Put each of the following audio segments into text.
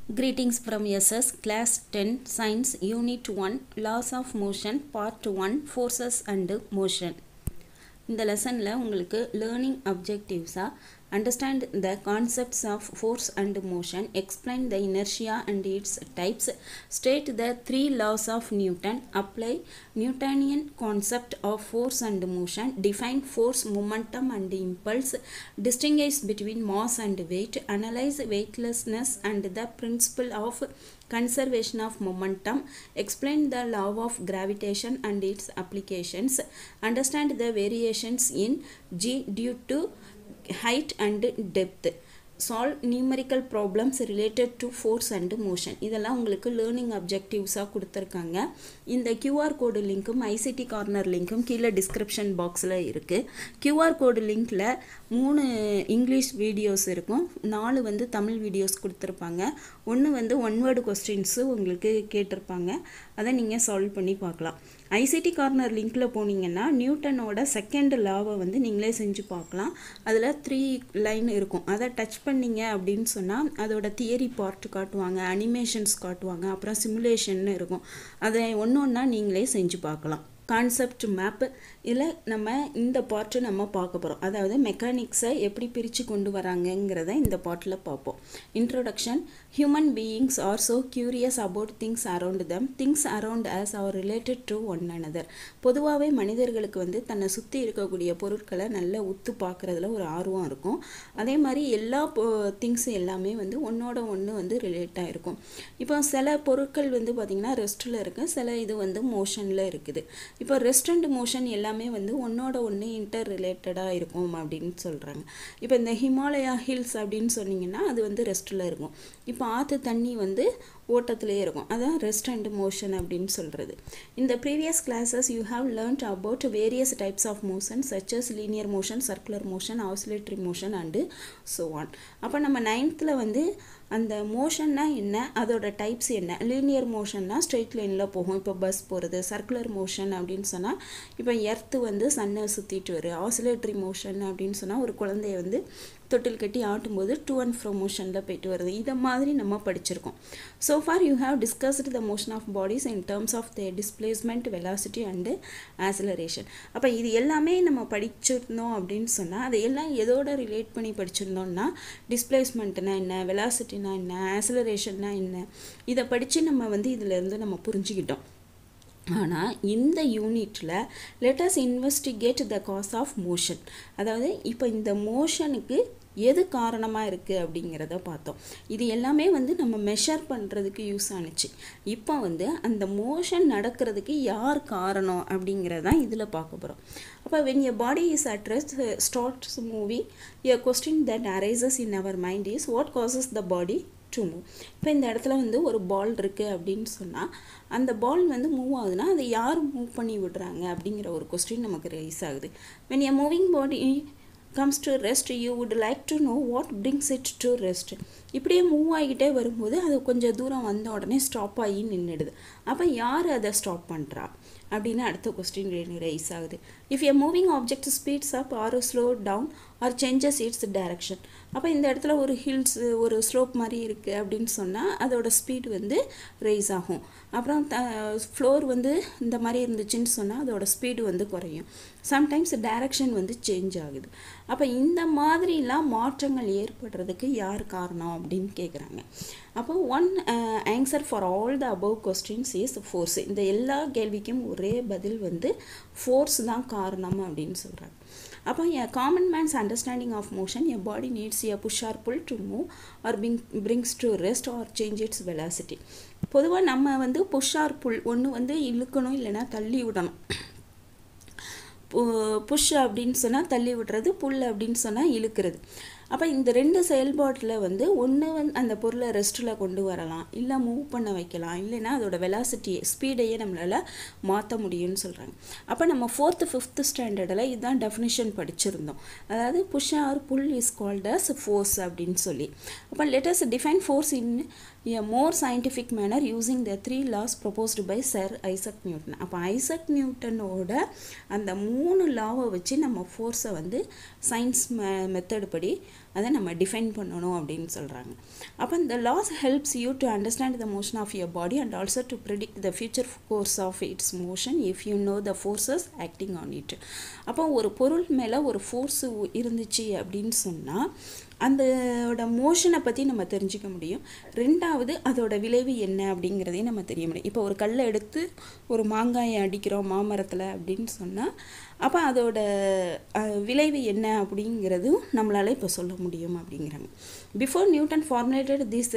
Greetings from SS Class 10 Science Unit 1 Laws of Motion Part 1 Forces and Motion இந்த லெசனில் உங்களுக்கு learning அப்ஜெக்டிவ்ஸாக understand the concepts of force and motion explain the inertia and its types state the three laws of Newton apply Newtonian concept of force and motion define force momentum and impulse distinguish between mass and weight, analyze weightlessness and the principle of conservation of momentum, explain the law of gravitation and its applications, understand the variations in g due to height and depth. Solve numerical problems related to force and motion இதெல்லாம் உங்களுக்கு learning அப்ஜெக்டிவ்ஸாக கொடுத்துருக்காங்க இந்த QR code லிங்க்கும் ICT corner லிங்க்கும் கீழே description பாக்ஸில் இருக்குது QR code லிங்க்கில் மூணு இங்கிலீஷ் வீடியோஸ் இருக்கும் நாலு வந்து தமிழ் வீடியோஸ் கொடுத்துருப்பாங்க ஒன்று வந்து ஒன் வேர்டு கொஸ்டின்ஸு உங்களுக்கு கேட்டிருப்பாங்க அதை நீங்கள் சால்வ் பண்ணி பார்க்கலாம் ஐசிடி கார்னர் லிங்க்கில் போனீங்கன்னா நியூட்டனோட செகண்ட் லாவை வந்து நீங்களே செஞ்சு பார்க்கலாம் அதில் த்ரீ லைன் இருக்கும் அதை டச் பண்ணீங்க அப்படின்னு சொன்னால் அதோட தியரி பார்ட் காட்டுவாங்க அனிமேஷன்ஸ் காட்டுவாங்க அப்புறம் சிமுலேஷன் இருக்கும் அதை ஒன்று ஒன்றா நீங்களே செஞ்சு பார்க்கலாம் கான்செப்ட் மேப்பு இதில் நம்ம இந்த பார்ட்டு நம்ம பார்க்க போகிறோம் அதாவது மெக்கானிக்ஸை எப்படி பிரித்து கொண்டு வராங்கங்கிறத இந்த பார்ட்டில் பார்ப்போம் introduction human beings are so curious about things around them things around us are related to one another பொதுவாகவே மனிதர்களுக்கு வந்து தன்னை சுற்றி இருக்கக்கூடிய பொருட்களை நல்லா உத்து பார்க்குறதுல ஒரு ஆர்வம் இருக்கும் அதே மாதிரி எல்லா திங்ஸ் எல்லாமே வந்து ஒன்றோட ஒன்று வந்து ரிலேட்டாக இருக்கும் இப்போ சில பொருட்கள் வந்து பார்த்திங்கன்னா ரெஸ்ட்டில் இருக்குது சில இது வந்து மோஷனில் இருக்குது இப்போ ரெஸ்ட் அண்ட் மோஷன் எல்லாமே வந்து ஒன்றோட ஒன்று இன்டர் ரிலேட்டடாக இருக்கும் அப்படின்னு சொல்கிறாங்க இப்போ இந்த ஹிமாலயா ஹில்ஸ் அப்படின்னு சொன்னீங்கன்னா அது வந்து ரெஸ்ட்டில் இருக்கும் இப்போ ஆற்று தண்ணி வந்து ஓட்டத்திலே இருக்கும் அதான் ரெஸ்ட் அண்ட் மோஷன் அப்படின்னு சொல்கிறது இந்த previous classes you have learnt about various types of motion such as linear motion circular motion oscillatory motion and so on அப்போ நம்ம நைன்த்தில் வந்து அந்த மோஷன்னா என்ன அதோட டைப்ஸ் என்ன லீனியர் மோஷன்னா ஸ்ட்ரெயிட் லைனில் போகும் இப்போ பஸ் போகிறது சர்க்குலர் மோஷன் அப்படின்னு சொன்னால் இப்போ எர்த்து வந்து சன்னை சுற்றிட்டு வரும் ஆசிலேட்டரி மோஷன் அப்படின்னு சொன்னால் ஒரு குழந்தைய வந்து தொட்டில் கட்டி ஆட்டும்போது டூ அண்ட் ஃப்ரோ மோஷனில் போயிட்டு வருது இதை மாதிரி நம்ம படிச்சிருக்கோம் so far you have discussed the motion of bodies in terms of the displacement velocity and acceleration அப்போ இது எல்லாமே நம்ம படிச்சிருந்தோம் அப்படின்னு சொன்னால் அதை எல்லாம் எதோட ரிலேட் பண்ணி படிச்சிருந்தோம்னா டிஸ்பிளேஸ்மெண்ட்னா என்ன வெலாசிட்டினா என்ன ஆசிலரேஷன்னா என்ன இதை படித்து நம்ம வந்து இதிலேருந்து நம்ம புரிஞ்சுக்கிட்டோம் ஆனால் இந்த யூனிட்டில் let's investigate the cause of motion அதாவது இப்போ இந்த மோஷனுக்கு எது காரணமாக இருக்குது அப்படிங்கிறத பார்த்தோம் இது எல்லாமே வந்து நம்ம மெஷர் பண்ணுறதுக்கு யூஸ் ஆணுச்சு இப்போ வந்து அந்த மோஷன் நடக்கிறதுக்கு யார் காரணம் அப்படிங்கிறதான் இதில் பார்க்க போகிறோம் அப்போ when a body is at rest starts moving a question that arises in our mind is what causes the body to move இப்போ இந்த இடத்துல வந்து ஒரு பால் இருக்குது அப்படின்னு சொன்னால் அந்த பால் வந்து மூவ் ஆகுதுன்னா அதை யார் மூவ் பண்ணி விடுறாங்க அப்படிங்கிற ஒரு கொஸ்டின் நமக்கு ரைஸ் ஆகுது when a moving body comes to rest you would like to know what brings it to rest இப்படியே மூவ் ஆகிட்டே வரும்போது அது கொஞ்சம் தூரம் வந்த உடனே ஸ்டாப் ஆகி நின்றுடுது அப்போ யார் அதை ஸ்டாப் பண்ணுறா அப்படின்னு அடுத்த கொஸ்டின் ரைஸ் ஆகுது if a moving object speeds up or slow down or changes its direction அப்போ இந்த இடத்துல ஒரு ஹில்ஸ் ஒரு ஸ்லோப் மாதிரி இருக்குது அப்படின்னு சொன்னால் அதோட ஸ்பீட் வந்து ரைஸ் ஆகும் அப்புறம் த ஃப்ளோர் வந்து இந்த மாதிரி இருந்துச்சுன்னு சொன்னால் அதோட ஸ்பீடு வந்து குறையும் சம்டைம்ஸ் டைரக்ஷன் வந்து சேஞ்ச் ஆகுது அப்போ இந்த மாதிரிலாம் மாற்றங்கள் ஏற்படுறதுக்கு யார் காரணம் அப்படின்னு கேட்குறாங்க அப்போ one answer for all the above questions is force இந்த எல்லா கேள்விக்கும் ஒரே பதில் வந்து ஃபோர்ஸ் தான் காரணம் அப்படின்னு சொல்கிறாங்க அப்போ a common man's understanding of motion a body needs a push or pull to move or bring brings to rest or change its velocity பொதுவாக நம்ம வந்து புஷ் ஆர் புல் ஒன்று வந்து இழுக்கணும் இல்லைன்னா தள்ளி விடணும் புஷ் அப்படின்னு சொன்னால் தள்ளி விடுறது புல் அப்படின்னு சொன்னால் இழுக்கிறது அப்போ இந்த ரெண்டு செயல்பாட்டில் வந்து ஒன்று வந்து அந்த பொருளை ரெஸ்ட்டில் கொண்டு வரலாம் இல்லை மூவ் பண்ண வைக்கலாம் இல்லைன்னா அதோட வெலாசிட்டி ஸ்பீடையே நம்மளால் மாற்ற முடியும்னு சொல்கிறாங்க அப்போ நம்ம ஃபோர்த்து ஃபிஃப்த்து ஸ்டாண்டர்டில் இதுதான் டெஃபினிஷன் படிச்சிருந்தோம் அதாவது push or pull is called as force அப்படின்னு சொல்லி அப்போ let's define force in a more scientific manner using the three laws proposed by Sir Isaac Newton அப்போ ஐசக் நியூட்டனோட அந்த மூணு லாவை வச்சு நம்ம ஃபோர்ஸை வந்து சயின்ஸ் மெத்தட் படி அதை நம்ம டிஃபைன் பண்ணணும் அப்படின்னு சொல்கிறாங்க அப்போ இந்த laws helps you to understand the motion of your body and also to predict the future course of its motion if you know the forces acting on it அப்போ ஒரு பொருள் மேலே ஒரு ஃபோர்ஸு இருந்துச்சு அப்படின்னு சொன்னால் அந்தோட மோஷனை பற்றி நம்ம தெரிஞ்சுக்க முடியும் ரெண்டாவது அதோட விளைவு என்ன அப்படிங்கிறதையும் நம்ம தெரிய முடியும் இப்போ ஒரு கல்லை எடுத்து ஒரு மாங்காயை அடிக்கிறோம் மாமரத்தில் அப்படின்னு சொன்னால் அப்போ அதோட விளைவு என்ன அப்படிங்கிறதும் நம்மளால் இப்போ சொல்ல முடியும் அப்படிங்கிறாங்க before Newton formulated this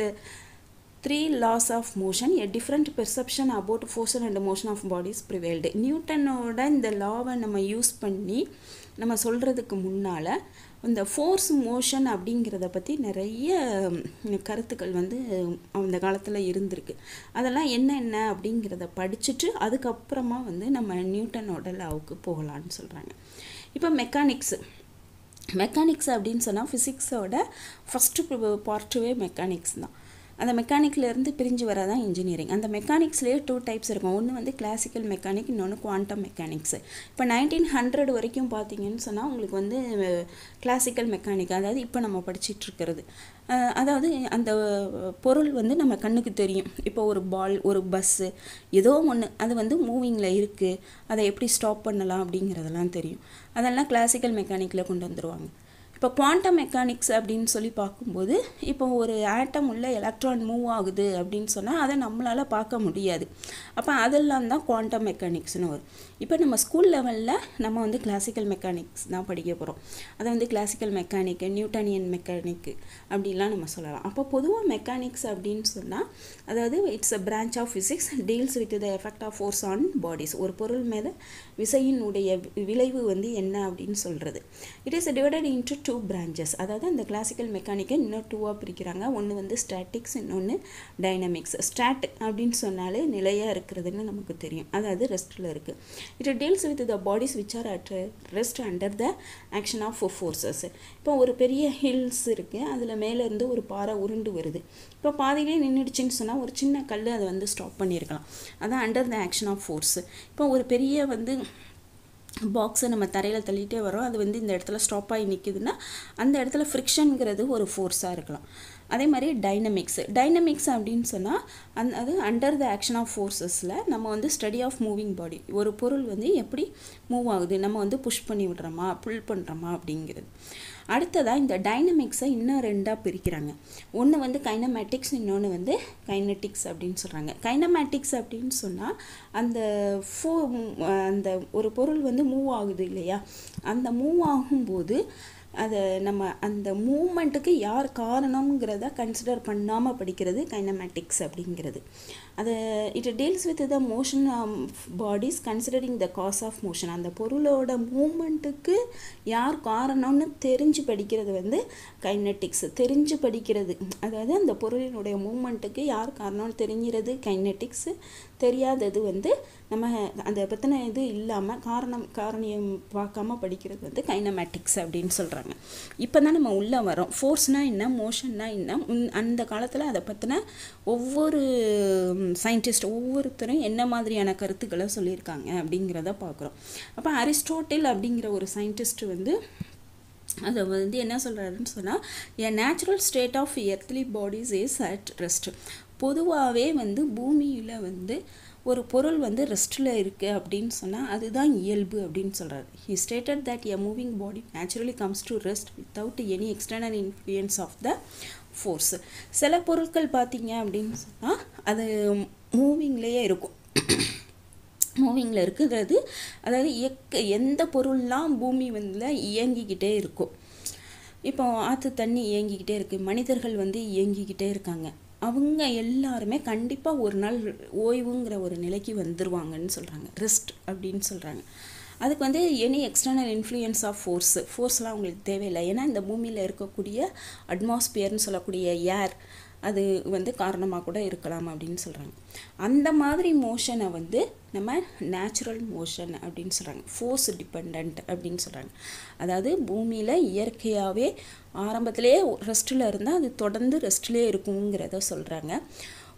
three laws of motion a different perception about force and motion of bodies prevailed நியூட்டனோட இந்த லாவை நம்ம யூஸ் பண்ணி நம்ம சொல்கிறதுக்கு முன்னால் இந்த ஃபோர்ஸ் மோஷன் அப்படிங்கிறத பற்றி நிறைய கருத்துக்கள் வந்து அந்த காலத்தில் இருந்திருக்கு அதெல்லாம் என்னென்ன அப்படிங்கிறத படிச்சுட்டு அதுக்கப்புறமா வந்து நம்ம நியூட்டனோட லாவுக்கு போகலான்னு சொல்கிறாங்க இப்போ மெக்கானிக்ஸு மெக்கானிக்ஸ் அப்படின்னு சொன்னால் ஃபிசிக்ஸோட ஃபஸ்ட்டு பார்ட்டுவே மெக்கானிக்ஸ் தான் அந்த மெக்கானிக்லேருந்து பிரிஞ்சு வரதான் இன்ஜினியரிங் அந்த மெக்கானிக்ஸ்லேயே டூ டைப்ஸ் இருக்கும் ஒன்று வந்து கிளாசிக்கல் மெக்கானிக் இன்னொன்று குவாண்டம் மெக்கானிக்ஸ் இப்போ நைன்டீன் ஹண்ட்ரட் வரைக்கும் பார்த்தீங்கன்னு சொன்னால் உங்களுக்கு வந்து கிளாசிக்கல் மெக்கானிக் அதாவது இப்போ நம்ம படிச்சுட்டு இருக்கிறது அதாவது அந்த பொருள் வந்து நம்ம கண்ணுக்கு தெரியும் இப்போ ஒரு பால் ஒரு பஸ்ஸு ஏதோ ஒன்று அது வந்து மூவிங்கில் இருக்குது அதை எப்படி ஸ்டாப் பண்ணலாம் அப்படிங்கிறதெல்லாம் தெரியும் அதெல்லாம் கிளாசிக்கல் மெக்கானிக்கில் கொண்டு வந்துடுவாங்க இப்போ குவாண்டம் மெக்கானிக்ஸ் அப்படின்னு சொல்லி பார்க்கும்போது இப்போ ஒரு ஆட்டம் உள்ள எலக்ட்ரான் மூவ் ஆகுது அப்படின்னு சொன்னால் அதை நம்மளால் பார்க்க முடியாது அப்போ அதெல்லாம் தான் குவாண்டம் மெக்கானிக்ஸ்னு வரும் இப்போ நம்ம ஸ்கூல் லெவலில் நம்ம வந்து கிளாசிக்கல் மெக்கானிக்ஸ் தான் படிக்க போகிறோம் அதை வந்து கிளாசிக்கல் மெக்கானிக்கு நியூட்டனியன் மெக்கானிக்கு அப்படிலாம் நம்ம சொல்லலாம் அப்போ பொதுவாக மெக்கானிக்ஸ் அப்படின்னு சொன்னால் அதாவது it's a branch of physics deals with the effect of force on bodies ஒரு பொருள் மேலே விசையினுடைய விளைவு வந்து என்ன அப்படின்னு சொல்கிறது it is divided into two branches அதாவது அந்த கிளாசிக்கல் மெக்கானிக்கை இன்னும் டூவாக பிரிக்கிறாங்க ஒன்று வந்து ஸ்டாட்டிக்ஸ் இன்னொன்று டைனமிக்ஸ் ஸ்டாட் அப்படின்னு சொன்னாலே நிலையாக இருக்கிறதுன்னு நமக்கு தெரியும் அதாவது ரெஸ்ட்டில் இருக்குது it deals with the bodies which are at rest under the action of forces இப்போ ஒரு பெரிய ஹில்ஸ் இருக்குது அதில் மேலேருந்து ஒரு பாறை உருண்டு வருது இப்போ பாதியிலே நின்றுடுச்சுன்னு சொன்னால் ஒரு சின்ன கல் அதை வந்து ஸ்டாப் பண்ணியிருக்கலாம் அதான் under the action of force இப்போ ஒரு பெரிய வந்து பாக்ஸை நம்ம தரையில் தள்ளிட்டே வரோம் அது வந்து இந்த இடத்துல ஸ்டாப் ஆகி நிற்குதுன்னா அந்த இடத்துல ஃப்ரிக்ஷனுங்கிறது ஒரு ஃபோர்ஸாக இருக்கலாம் அதே மாதிரி டைனமிக்ஸ் டைனமிக்ஸ் அப்படின்னு சொன்னால் அந் அது அண்டர் த ஆக்ஷன் ஆஃப் ஃபோர்ஸஸில் நம்ம வந்து ஸ்டடி ஆஃப் மூவிங் பாடி ஒரு பொருள் வந்து எப்படி மூவ் ஆகுது நம்ம வந்து புஷ் பண்ணி விடுறோமா புல் பண்ணுறோமா அப்படிங்கிறது அடுத்ததாக இந்த டைனமிக்ஸை இன்னும் ரெண்டாக பிரிக்கிறாங்க ஒன்று வந்து கைனமேட்டிக்ஸ் இன்னொன்று வந்து கைனட்டிக்ஸ் அப்படின்னு சொல்கிறாங்க கைனமேட்டிக்ஸ் அப்படின்னு சொன்னால் அந்த ஃபோ அந்த ஒரு பொருள் வந்து மூவ் ஆகுது இல்லையா அந்த மூவ் ஆகும்போது அதை நம்ம அந்த மூமெண்ட்டுக்கு யார் காரணங்கிறத கன்சிடர் பண்ணாமல் படிக்கிறது கைனமேட்டிக்ஸ் அப்படிங்கிறது அது it deals with the motion bodies considering the cause of motion அந்த பொருளோட மூமெண்ட்டுக்கு யார் காரணம்னு தெரிஞ்சு படிக்கிறது வந்து கைனட்டிக்ஸ் தெரிஞ்சு படிக்கிறது அதாவது அந்த பொருளினுடைய மூமெண்ட்டுக்கு யார் காரணம்னு தெரிஞ்சிறது கைனட்டிக்ஸு தெரியாதது வந்து நம்ம அதை பற்றின இது இல்லாமல் காரணம் காரணியம் பார்க்காம படிக்கிறது வந்து கைனமேட்டிக்ஸ் அப்படின்னு சொல்கிறாங்க இப்போ தான் நம்ம உள்ளே வரோம் ஃபோர்ஸ்னால் என்ன மோஷன்னா என்ன அந்த காலத்தில் அதை பற்றின ஒவ்வொரு சயின்டிஸ்ட் ஒவ்வொருத்தரும் என்ன மாதிரியான கருத்துக்களை சொல்லியிருக்காங்க அப்படிங்கிறத பார்க்குறோம் அப்போ அரிஸ்டோட்டில் அப்படிங்கிற ஒரு சயின்டிஸ்ட் வந்து அதை வந்து என்ன சொல்கிறாருன்னு சொன்னால் a natural state of earthly bodies is at rest பொதுவாகவே வந்து பூமியில் வந்து ஒரு பொருள் வந்து ரெஸ்ட்டில் இருக்குது அப்படின்னு சொன்னால் அதுதான் இயல்பு அப்படின்னு சொல்கிறார் he stated that a moving body naturally comes to rest without any external influence of the force சில பொருட்கள் பார்த்தீங்க அப்படின்னு சொன்னால் அது மூவிங்லேயே இருக்கும் மூவிங்கில் இருக்கிறது அதாவது இயக்க எந்த பொருள்லாம் பூமி வந்து இயங்கிக்கிட்டே இருக்கும் இப்போ ஆற்று தண்ணி இயங்கிக்கிட்டே இருக்குது மனிதர்கள் வந்து இயங்கிக்கிட்டே இருக்காங்க அவங்க எல்லாருமே கண்டிப்பாக ஒரு நாள் ஓய்வுங்கிற ஒரு நிலைக்கு வந்துடுவாங்கன்னு சொல்கிறாங்க ரெஸ்ட் அப்படின்னு சொல்கிறாங்க அதுக்கு வந்து any external influence of force ஃபோர்ஸ்லாம் அவங்களுக்கு தேவையில்லை ஏன்னா இந்த பூமியில் இருக்கக்கூடிய அட்மாஸ்பியர்னு சொல்லக்கூடிய ஏர் அது வந்து காரணமாக கூட இருக்கலாம் அப்படின்னு சொல்கிறாங்க அந்த மாதிரி மோஷனை வந்து நம்ம நேச்சுரல் மோஷன் அப்படின்னு சொல்கிறாங்க ஃபோர்ஸ் டிபெண்ட் அப்படின்னு சொல்கிறாங்க அதாவது பூமியில் இயற்கையாகவே ஆரம்பத்திலே ரெஸ்ட்டில் இருந்தால் அது தொடர்ந்து ரெஸ்ட்லேயே இருக்குங்கிறத சொல்கிறாங்க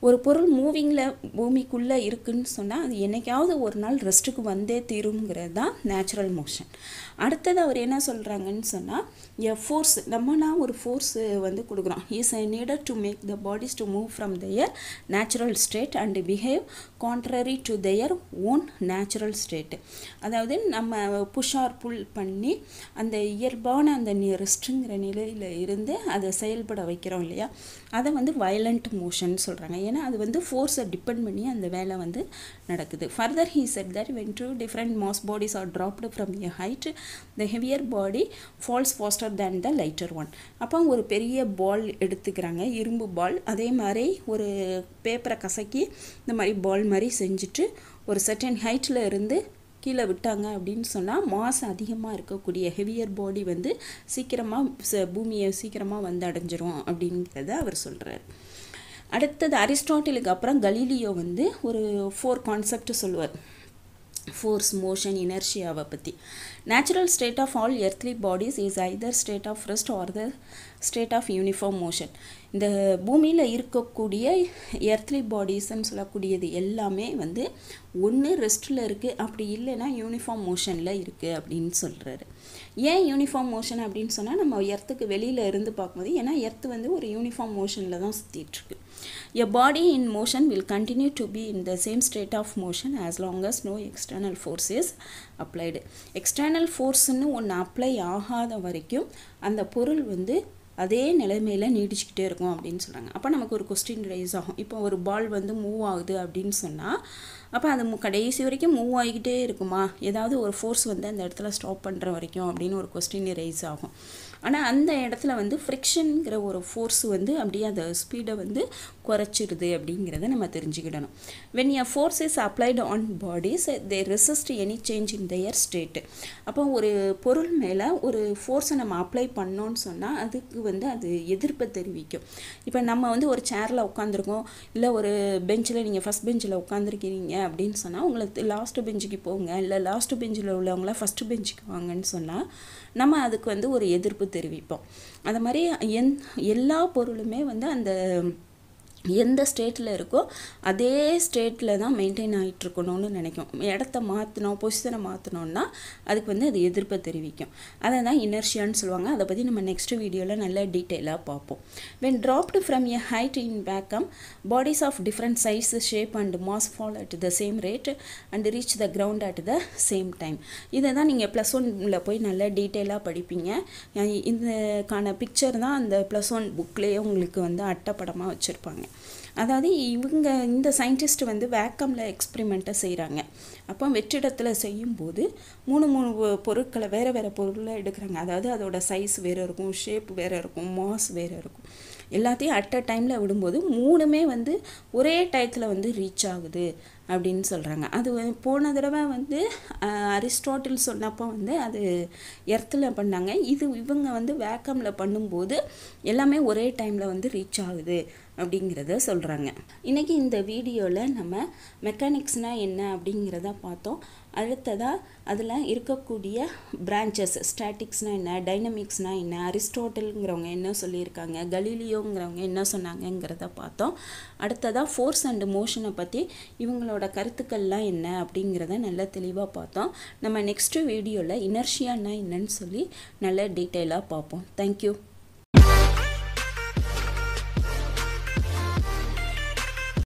ஒரு பொருள் மூவிங்கில் பூமிக்குள்ளே இருக்குன்னு சொன்னால் அது என்னைக்காவது ஒரு நாள் ரெஸ்ட்டுக்கு வந்தே தீருங்கிறது தான் நேச்சுரல் மோஷன் அடுத்தது அவர் என்ன சொல்கிறாங்கன்னு சொன்னால் எ ஃபோர்ஸ் நம்மனா ஒரு ஃபோர்ஸு வந்து கொடுக்குறோம் is needed to make the bodies to move from their natural state and behave contrary to their own natural state அதாவது நம்ம புஷ் ஆர் புல் பண்ணி அந்த இயல்பான அந்த ரெஸ்ட்டுங்கிற நிலையில் இருந்து அதை செயல்பட வைக்கிறோம் இல்லையா அதை வந்து வயலண்ட் மோஷன் சொல்கிறாங்க ஏன்னா அது வந்து ஃபோர்ஸை டிபெண்ட் பண்ணி அந்த வேலை வந்து நடக்குது further he said that when two different mass bodies are dropped from a height the heavier body falls faster than the lighter one அப்போ ஒரு பெரிய பால் எடுத்துக்கிறாங்க இரும்பு பால் அதே மாதிரி ஒரு பேப்பரை கசக்கி இந்த மாதிரி பால் மாதிரி செஞ்சுட்டு ஒரு செர்டன் ஹைட்டில் இருந்து கீழே விட்டாங்க அப்படின்னு சொன்னால் மாஸ் அதிகமாக இருக்கக்கூடிய ஹெவியர் பாடி வந்து சீக்கிரமாக பூமியை சீக்கிரமாக வந்து அடைஞ்சிரும் அப்படிங்கிறத அவர் சொல்கிறார் அடுத்தது அரிஸ்டாட்டிலுக்கு அப்புறம் கலீலியோ வந்து ஒரு ஃபோர் கான்செப்ட் சொல்லுவார் ஃபோர்ஸ் மோஷன் இனர்ஷியாவை பற்றி natural state of all earthly bodies is either state of rest or the state of uniform motion இந்த பூமியில் இருக்கக்கூடிய எர்த்லி பாடிஸ்ன்னு சொல்லக்கூடியது எல்லாமே வந்து ஒன்று ரெஸ்ட்டில் இருக்குது அப்படி இல்லைன்னா யூனிஃபார்ம் மோஷனில் இருக்குது அப்படின்னு சொல்கிறாரு ஏன் யூனிஃபார்ம் மோஷன் அப்படின்னு சொன்னால் நம்ம எர்த்துக்கு வெளியில் இருந்து பார்க்கும்போது ஏன்னா எர்த்து வந்து ஒரு யூனிஃபார்ம் மோஷனில் தான் சுற்றிட்டுருக்கு a body in motion will continue to be in the same state of motion as long as no external force is applied external ஃபோர்ஸ்னு ஒன்று அப்ளை ஆகாத வரைக்கும் அந்த பொருள் வந்து அதே நிலைமையில் நீடிச்சுக்கிட்டே இருக்கும் அப்படின்னு சொல்கிறாங்க அப்போ நமக்கு ஒரு கொஸ்டின் ரைஸ் ஆகும் இப்போ ஒரு பால் வந்து மூவ் ஆகுது அப்படின்னு சொன்னால் அப்போ அது கடைசி வரைக்கும் மூவ் ஆகிக்கிட்டே இருக்குமா ஏதாவது ஒரு ஃபோர்ஸ் வந்து அந்த இடத்துல ஸ்டாப் பண்ணுற வரைக்கும் அப்படின்னு ஒரு கொஸ்டின் ரைஸ் ஆகும் ஆனால் அந்த இடத்துல வந்து ஃப்ரிக்ஷனுங்கிற ஒரு ஃபோர்ஸ் வந்து அப்படியே அந்த ஸ்பீடை வந்து குறைச்சிருது அப்படிங்கிறத நம்ம தெரிஞ்சுக்கிடணும் when a force is applied on bodies they resist any change in their state அப்போ ஒரு பொருள் மேலே ஒரு ஃபோர்ஸை நம்ம அப்ளை பண்ணோன்னு சொன்னால் அதுக்கு வந்து அது எதிர்ப்பை தெரிவிக்கும் இப்போ நம்ம வந்து ஒரு சேரில் உட்காந்துருக்கோம் இல்லை ஒரு பெஞ்சில் நீங்கள் ஃபஸ்ட் பெஞ்சில் உட்காந்துருக்கிறீங்க அப்படின்னு சொன்னால் உங்களுக்கு லாஸ்ட்டு பெஞ்சுக்கு போங்க இல்லை லாஸ்ட்டு பெஞ்சில் உள்ளவங்கள ஃபஸ்ட்டு பெஞ்சுக்கு வாங்கன்னு சொன்னால் நம்ம அதுக்கு வந்து ஒரு எதிர்ப்பு தெரிவிப்போம் அது மாதிரி எந் எல்லா பொருளுமே வந்து அந்த எந்த ஸ்டேட்டில் இருக்கோ அதே ஸ்டேட்டில் தான் மெயின்டைன் ஆகிட்டு இருக்கணும்னு நினைக்கும் இடத்த மாற்றினோம் பொசிஷனை மாற்றினோன்னா அதுக்கு வந்து அது எதிர்ப்பை தெரிவிக்கும் அதை தான் இனர்ஷியான்னு சொல்லுவாங்க அதை பற்றி நம்ம நெக்ஸ்ட் வீடியோவில் நல்ல டீட்டெயிலாக பார்ப்போம் when dropped from a height in vacuum bodies of different size shape and mass fall at the same rate and reach the ground at the same time இதை தான் நீங்கள் ப்ளஸ் ஒன்னில் போய் நல்லா டீட்டெயிலாக படிப்பீங்க இதுக்கான பிக்சர் தான் அந்த ப்ளஸ் ஒன் புக்லேயே உங்களுக்கு வந்து அட்டைப்படமாக வச்சுருப்பாங்க அதாவது இவங்க இந்த சயின்டிஸ்ட் வந்து வேக்கமில் எக்ஸ்பிரிமெண்ட்டை செய்கிறாங்க அப்போ வெற்றிடத்தில் செய்யும்போது மூணு மூணு பொருட்களை வேறு வேறு பொருளை எடுக்கிறாங்க அதாவது அதோட சைஸ் வேறு இருக்கும் ஷேப் வேறு இருக்கும் மாஸ் வேறு இருக்கும் எல்லாத்தையும் அட் அ டைமில் விடும்போது மூணுமே வந்து ஒரே டயத்தில் வந்து ரீச் ஆகுது அப்படின்னு சொல்கிறாங்க அது போன தடவை வந்து அரிஸ்டாட்டில் சொன்னப்போ வந்து அது எர்த்தில் பண்ணாங்க இது இவங்க வந்து வேக்கமில் பண்ணும்போது எல்லாமே ஒரே டைமில் வந்து ரீச் ஆகுது அப்படிங்கிறத சொல்கிறாங்க இன்றைக்கி இந்த வீடியோவில் நம்ம மெக்கானிக்ஸ்னால் என்ன அப்படிங்கிறத பார்த்தோம் அடுத்ததாக அதில் இருக்கக்கூடிய பிரான்ச்சஸ் ஸ்டாட்டிக்ஸ்னால் என்ன டைனமிக்ஸ்னால் என்ன அரிஸ்டாட்டில்ங்கிறவங்க என்ன சொல்லியிருக்காங்க கலீலியோங்கிறவங்க என்ன சொன்னாங்கங்கிறத பார்த்தோம் அடுத்ததாக ஃபோர்ஸ் அண்ட் மோஷனை பற்றி இவங்களோட கருத்துக்கள்லாம் என்ன அப்படிங்கிறத நல்லா தெளிவாக பார்த்தோம் நம்ம நெக்ஸ்ட்டு வீடியோவில் இனர்ஷியானா என்னன்னு சொல்லி நல்ல டீட்டெயிலாக பார்ப்போம் தேங்க்யூ